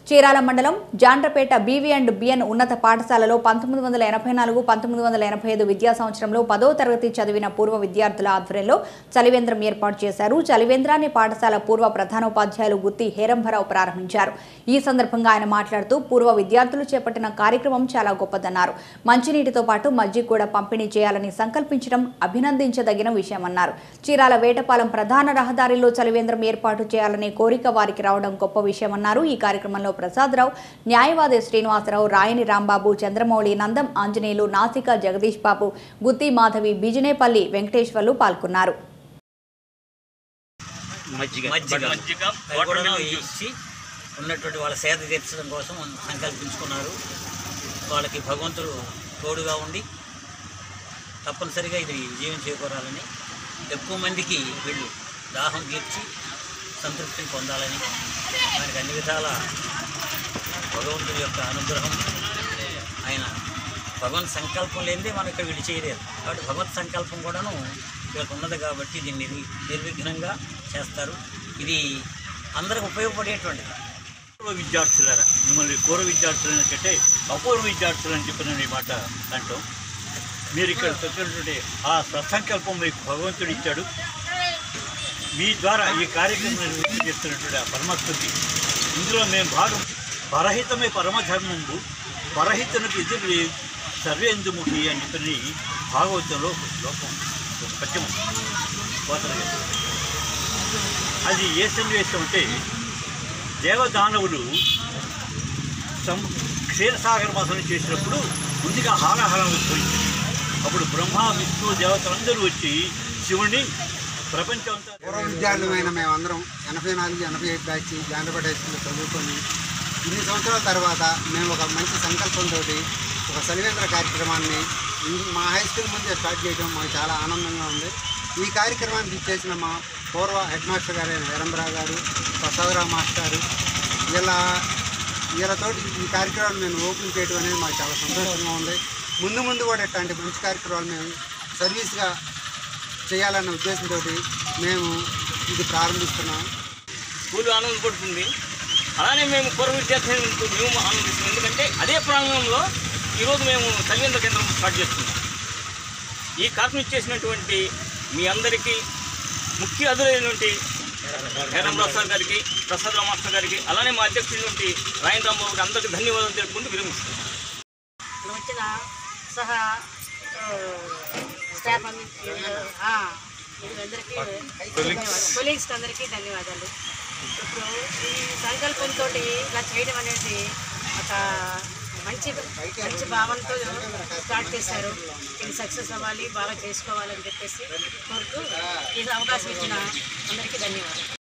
చీరాల మండలం Jandrapeta BV and B N ఉన్నత పాఠశాలలో పంతొమ్మిది వందల ఎనభై నాలుగు పంతొమ్మిది వందల ఎనభై ఐదు విద్యా సంవత్సరంలో పదో తరగతి చదివిన పూర్వ విద్యార్థుల ఆధ్వర్యంలో చలివేంద్రం ఏర్పాటు చేశారు చలివేంద్రాన్ని పాఠశాల పూర్వ ప్రధానోపాధ్యాయులు గుత్తి హేరంభరావు ప్రారంభించారు ఈ సందర్భంగా ఆయన మాట్లాడుతూ పూర్వ విద్యార్థులు చేపట్టిన కార్యక్రమం చాలా గొప్పదన్నారు మంచినీటితో పాటు మజ్జిగ కూడా పంపిణీ చేయాలని సంకల్పించడం అభినందించదగిన విషయమన్నారు చీరాల వేటపాలెం ప్రధాన రహదారిలో చలివేంద్రం ఏర్పాటు చేయాలనే కోరిక వారికి రావడం గొప్ప విషయమన్నారు ఈ కార్యక్రమంలో ప్రసాదరావు న్యాయవాది శ్రీనివాసరావు రాయని రాంబాబు చంద్రమౌళి నందం ఆంజనేయులు నాసిక జగదీష్ బాబు గుత్తి మాధవి బిజినేపల్లి వెంకటేశ్వర్లు పాల్గొన్నారు మజ్జిగ మజ్జిగ మజ్జిగ అవి కూడా వాటర్ జ్యూస్ ఇచ్చి ఉన్నటువంటి వాళ్ళ సేద తీర్చడం కోసం సంకల్పించుకున్నారు వాళ్ళకి భగవంతుడు తోడుగా ఉండి తప్పనిసరిగా ఇది విజయం చేకూరాలని ఎక్కువ మందికి వీళ్ళు దాహం తీర్చి సంతృప్తిని పొందాలని మనకి అన్ని విధాల భగవంతుడి యొక్క అనుగ్రహం ఆయన భగవత్ సంకల్పం లేనిదే మనం ఇక్కడ వీళ్ళు చేయలేరు కాబట్టి భగవత్ సంకల్పం కూడాను వీళ్ళకి ఉన్నది కాబట్టి దీన్ని నిర్వి నిర్విఘ్నంగా చేస్తారు ఇది అందరికి ఉపయోగపడేటువంటిది పూర్వ విద్యార్థులారా మిమ్మల్ని పూర్వ విద్యార్థులు కంటే అపూర్వ విద్యార్థులు అని చెప్పిన ఈ మాట అంటాం మీరు ఇక్కడ చెప్పినటువంటి ఆ సత్సంకల్పం మీకు భగవంతుడు ఇచ్చాడు మీ ద్వారా ఈ కార్యక్రమం నిర్వహించి చేస్తున్నటువంటి ఆ పరమస్థుతి ఇందులో మేము భాగం పరహితమే పరమధర్మంబు పరహితనికి ఎదురు సర్వేందుముఖి అని చెప్పిన భాగవతంలో ఒక శ్లోకం ఒక పద్యం పోతన గారు. అది ఏ సన్నివేశం అంటే దేవదానవులు సం క్షీరసాగర మథనం చేసినప్పుడు ముందుగా హారాహరం ఉద్భవించింది అప్పుడు బ్రహ్మ విష్ణు దేవతలందరూ వచ్చి శివుణ్ణి ప్రపంచం అంతా పూర్వ విద్యార్థులమైన మేమందరం ఎనభై నాలుగు ఎనభై ఐదు బ్యాచ్ జాండ్రపేట హై స్కూల్లో చదువుకొని ఇన్ని సంవత్సరాల తర్వాత మేము ఒక మంచి సంకల్పంతో ఒక సలివేంద్ర కార్యక్రమాన్ని ఈ- మా హై స్కూల్ ముందే స్టార్ట్ చేయడం మాకు చాలా ఆనందంగా ఉంది ఈ కార్యక్రమానికి ఇచ్చేసిన మా పూర్వ హెడ్ మాస్టర్ గారైన వీరంబరావు గారు ప్రసాదరావు మాస్టారు ఇలా వీళ్ళతోటి ఈ కార్యక్రమాన్ని మేము ఓపెన్ చేయడం అనేది మాకు చాలా సంతోషంగా ఉంది ముందు ముందు కూడా ఇట్లాంటి మంచి కార్యక్రమాలు మేము సర్వీస్గా చేయాలన్న ఉద్దేశంతో మేము ఇది ప్రారంభిస్తున్నాం స్కూల్ ఆనందపడుతుంది అలానే మేము పూర్వ విద్యార్థులు మేము ఆనందిస్తున్నాం ఎందుకంటే అదే ప్రాంగణంలో ఈరోజు మేము తల్లిదండ్రుల కేంద్రం స్టార్ట్ చేస్తున్నాం ఈ కార్యక్రమం ఇచ్చేసినటువంటి మీ అందరికీ ముఖ్య అతిథులైనటువంటి హేరంరావు సార్ గారికి ప్రసాద్ రావు మాస్టర్ గారికి అలానే మా అధ్యక్షుడు రాయన్ రాంబాబు గారికి అందరికీ ధన్యవాదాలు తెలుపుకుంటూ విరమిస్తున్నాం ఇక్కడ వచ్చిన సహా ఆ, స్టాఫ్ అందరికీ ఆ, వీళ్ళందరికీ కొలీగ్స్కి అందరికీ ధన్యవాదాలు ఇప్పుడు ఈ సంకల్పంతో ఇలా చేయడం అనేది ఒక మంచి మంచి భావనతో స్టార్ట్ చేశారు ఇది సక్సెస్ అవ్వాలి బాగా చేసుకోవాలని చెప్పేసి కోరుతూ ఈ అవకాశం ఇచ్చిన అందరికీ ధన్యవాదాలు